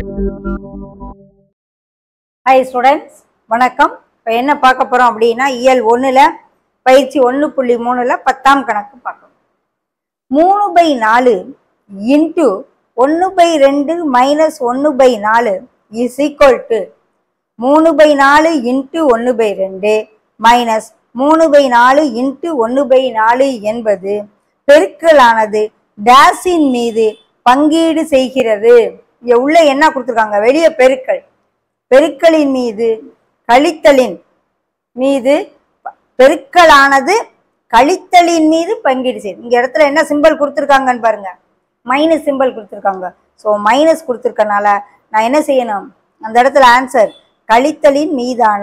hi students வணக்கம் இப்போ என்ன பார்க்க போகிறோம் அப்படின்னா இயல் ஒன்றில் பயிற்சி ஒன்று புள்ளி மூணில் பத்தாம் கணக்கு பார்க்கணும் மூணு பை நாலு இன்ட்டு ஒன்று பை ரெண்டு மைனஸ் ஒன்று பை நாலு இஸ் ஈக்குவல் டு மூணு பை நாலு இன்ட்டு ஒன்று பை ரெண்டு மைனஸ் மூணு பை நாலு இன்ட்டு ஒன்று பை நாலு என்பது பெருக்கலானது டேஸின் மீது பங்கீடு செய்கிறது இங்க உள்ள என்ன கொடுத்துருக்காங்க வெளியே பெருக்கல் பெருக்கலின் மீது கழித்தலின் மீது ப- பெருக்கலானது கழித்தலின் மீது பங்கீடு செய்யுது இந்த இடத்துல என்ன சிம்பல் கொடுத்துருக்காங்கன்னு பாருங்க மைனஸ் சிம்பல் கொடுத்துருக்காங்க ஸோ மைனஸ் கொடுத்துருக்கனால நான் என்ன செய்யணும் அந்த இடத்துல ஆன்சர் கழித்தலின் மீதான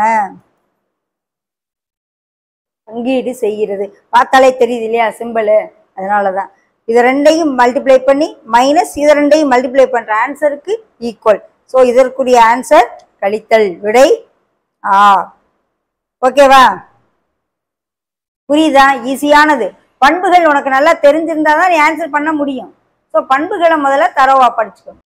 பங்கீடு செய்கிறது பார்த்தாலே தெரியுது இல்லையா சிம்பிள் அதனால தான் இது ரெண்டையும் மல்டிப்ளை பண்ணி மைனஸ் இது ரெண்டையும் மல்டிப்ளை பண்ற ஆன்சருக்கு ஈக்குவல் ஸோ இதற்குரிய ஆன்சர் கழித்தல் விடை ஆ ஓகேவா புரியுதா ஈஸியானது பண்புகள் உனக்கு நல்லா தெரிஞ்சிருந்தா தான் நீ ஆன்சர் பண்ண முடியும் ஸோ பண்புகளை முதல்ல தரோவா படிச்சுக்கணும்